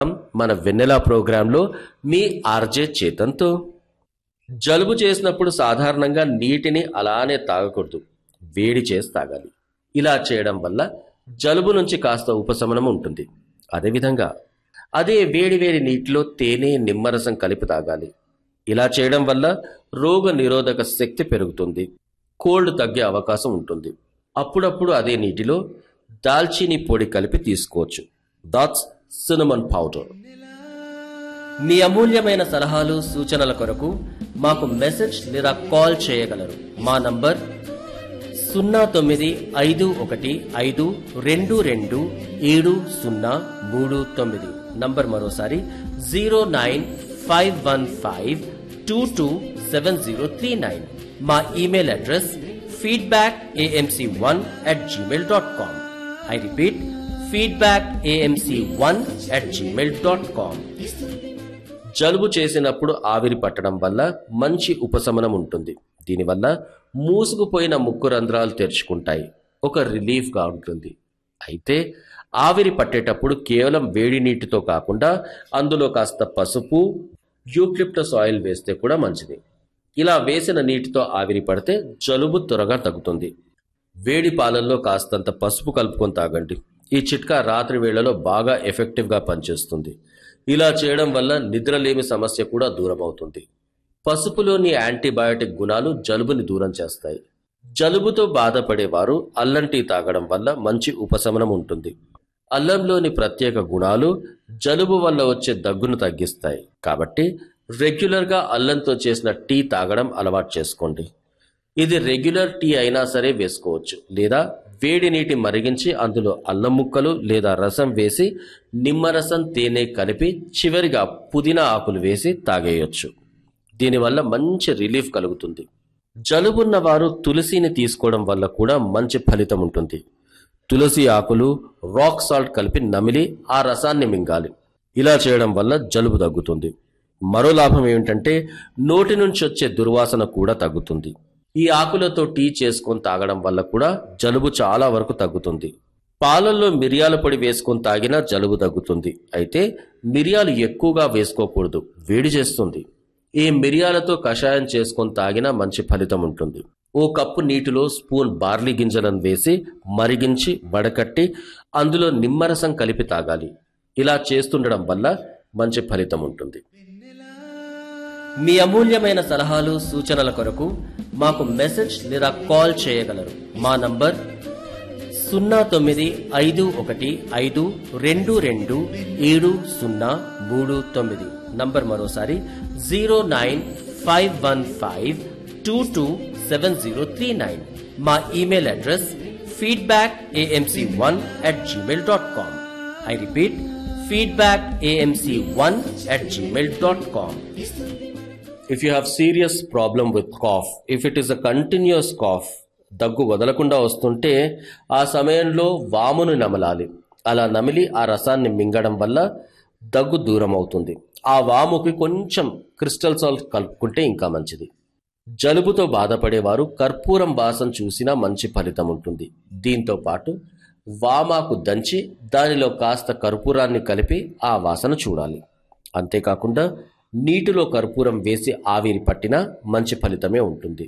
మన వెన్నెలా ప్రోగ్రాంలో మీ ఆర్జే చేతంతో జలుబు చేసినప్పుడు సాధారణంగా నీటిని అలానే తాగకూడదు వేడి చేసి తాగాలి ఇలా చేయడం వల్ల జలుబు నుంచి కాస్త ఉపశమనం ఉంటుంది అదేవిధంగా అదే వేడి వేడి నీటిలో తేనె నిమ్మరసం కలిపి తాగాలి ఇలా చేయడం వల్ల రోగ నిరోధక శక్తి పెరుగుతుంది కోల్డ్ తగ్గే అవకాశం ఉంటుంది అప్పుడప్పుడు అదే నీటిలో దాల్చీని పొడి కలిపి తీసుకోవచ్చు దాట్స్ సినమన్ పౌడర్ మీ అమూల్యమైన సలహాలు సూచనల కొరకు మాకు మెసేజ్ లేదా కాల్ చేయగలరు మా నంబర్ సున్నా తొమ్మిది ఐదు ఒకటి ఐదు రెండు రెండు ఏడు సున్నా మూడు తొమ్మిది నంబర్ మరోసారి zero nine five one five two two seven zero three nine మా email address feedback AMC one at Gmail dot com I repeat feedback AMC one at Gmail dot com జలుబు చేసినప్పుడు ఆవిరి పట్టడం వల్ల మంచి ఉపశమనం ఉంటుంది దీనివల్ల మూసుకుపోయిన ముక్కు రంధ్రాలు తెరుచుకుంటాయి ఒక రిలీఫ్గా ఉంటుంది అయితే ఆవిరి పట్టేటప్పుడు కేవలం వేడి నీటితో కాకుండా అందులో కాస్త పసుపు యూక్లిప్టస్ ఆయిల్ వేస్తే కూడా మంచిది ఇలా వేసిన నీటితో ఆవిరి పడితే జలుబు త్వరగా తగ్గుతుంది వేడి పాలల్లో కాస్తంత పసుపు కలుపుకొని తాగండి ఈ చిట్కా రాత్రి వేళలో బాగా ఎఫెక్టివ్గా పనిచేస్తుంది ఇలా చేయడం వల్ల నిద్రలేమి సమస్య కూడా దూరం అవుతుంది పసుపులోని యాంటీబయాటిక్ గుణాలు జలుబుని దూరం చేస్తాయి జలుబుతో బాధపడేవారు అల్లం టీ తాగడం వల్ల మంచి ఉపశమనం ఉంటుంది అల్లంలోని ప్రత్యేక గుణాలు జలుబు వల్ల వచ్చే దగ్గును తగ్గిస్తాయి కాబట్టి రెగ్యులర్గా అల్లంతో చేసిన టీ తాగడం అలవాటు చేసుకోండి ఇది రెగ్యులర్ టీ అయినా సరే వేసుకోవచ్చు లేదా వేడి నీటి మరిగించి అందులో అల్లం ముక్కలు లేదా రసం వేసి నిమ్మరసం తేనె కలిపి చివరిగా పుదీనా ఆకులు వేసి తాగేయొచ్చు దీనివల్ల మంచి రిలీఫ్ కలుగుతుంది జలుబున్న వారు తులసిని తీసుకోవడం వల్ల కూడా మంచి ఫలితం ఉంటుంది తులసి ఆకులు రాక్ సాల్ట్ కలిపి నమిలి ఆ రసాన్ని మింగాలి ఇలా చేయడం వల్ల జలుబు తగ్గుతుంది మరో లాభం ఏమిటంటే నోటి నుంచి వచ్చే దుర్వాసన కూడా తగ్గుతుంది ఈ ఆకులతో టీ చేసుకొని తాగడం వల్ల కూడా జలుబు చాలా వరకు తగ్గుతుంది పాలల్లో మిరియాల పొడి వేసుకొని తాగినా జలుబు తగ్గుతుంది అయితే మిరియాలు ఎక్కువగా వేసుకోకూడదు వేడి చేస్తుంది ఈ మిరియాలతో కషాయం చేసుకొని తాగినా మంచి ఫలితం ఉంటుంది ఓ కప్పు నీటిలో స్పూన్ బార్లీ గింజలను వేసి మరిగించి వడకట్టి అందులో నిమ్మరసం కలిపి తాగాలి ఇలా చేస్తుండడం వల్ల మంచి ఫలితం ఉంటుంది మీ అమూల్యమైన సలహాలు సూచనల కొరకు మాకు మెసేజ్ లేదా కాల్ చేయగలరు మా నంబర్ సున్నా తొమ్మిది ఐదు ఒకటి ఐదు రెండు రెండు ఏడు సున్నా మూడు తొమ్మిది నంబర్ మరోసారి zero nine five one five two two seven zero three nine మా email address feedback AMC one at Gmail dot com I repeat feedback AMC one at Gmail dot com if you have serious problem with cough if it is a continuous cough దగ్గు వదలకుండా వస్తుంటే ఆ సమయంలో వామును నమలాలి అలా నమిలి ఆ రసాన్ని మింగడం వల్ల దగ్గు దూరం అవుతుంది ఆ వాముకి కొంచెం క్రిస్టల్ సాల్ట్ కలుపుకుంటే ఇంకా మంచిది జలుబుతో బాధపడేవారు కర్పూరం వాసన చూసినా మంచి ఫలితం ఉంటుంది దీంతో పాటు వామాకు దంచి దానిలో కాస్త కర్పూరాన్ని కలిపి ఆ వాసన చూడాలి అంతేకాకుండా నీటిలో కర్పూరం వేసి ఆవిరి పట్టినా మంచి ఫలితమే ఉంటుంది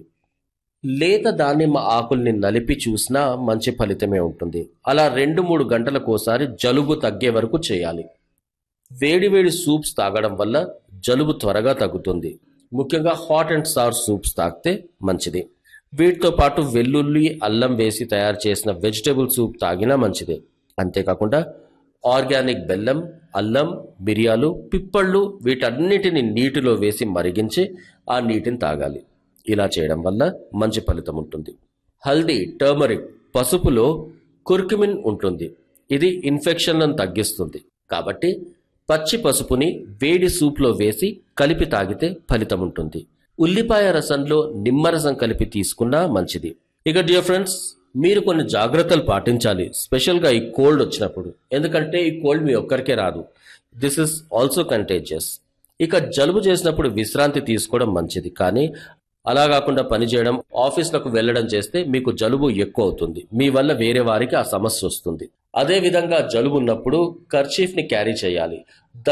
లేత దానిమ్మ ఆకుల్ని నలిపి చూసినా మంచి ఫలితమే ఉంటుంది అలా రెండు మూడు గంటలకోసారి జలుబు తగ్గే వరకు చేయాలి వేడివేడి సూప్స్ తాగడం వల్ల జలుబు త్వరగా తగ్గుతుంది ముఖ్యంగా హాట్ అండ్ సార్ సూప్స్ తాగితే మంచిది వీటితో పాటు వెల్లుల్లి అల్లం వేసి తయారు చేసిన వెజిటబుల్ సూప్ తాగినా మంచిదే అంతేకాకుండా ఆర్గానిక్ బెల్లం అల్లం మిరియాలు పిప్పళ్ళు వీటన్నిటిని నీటిలో వేసి మరిగించి ఆ నీటిని తాగాలి ఇలా చేయడం వల్ల మంచి ఫలితం ఉంటుంది హల్దీ టర్మరిక్ పసుపులో కుర్కుమిన్ ఉంటుంది ఇది ఇన్ఫెక్షన్లను తగ్గిస్తుంది కాబట్టి పచ్చి పసుపుని వేడి సూప్లో వేసి కలిపి తాగితే ఫలితం ఉంటుంది ఉల్లిపాయ రసంలో నిమ్మరసం కలిపి తీసుకున్నా మంచిది ఇక డియర్ ఫ్రెండ్స్ మీరు కొన్ని జాగ్రత్తలు పాటించాలి స్పెషల్గా ఈ కోల్డ్ వచ్చినప్పుడు ఎందుకంటే ఈ కోల్డ్ మీ ఒక్కరికే రాదు దిస్ ఇస్ ఆల్సో కంటేజియస్ ఇక జలుబు చేసినప్పుడు విశ్రాంతి తీసుకోవడం మంచిది కానీ అలా కాకుండా పనిచేయడం ఆఫీస్లకు వెళ్ళడం చేస్తే మీకు జలుబు ఎక్కువ అవుతుంది మీ వల్ల వేరే వారికి ఆ సమస్య వస్తుంది అదే విధంగా జలుబు ఉన్నప్పుడు కర్చీఫ్ ని క్యారీ చేయాలి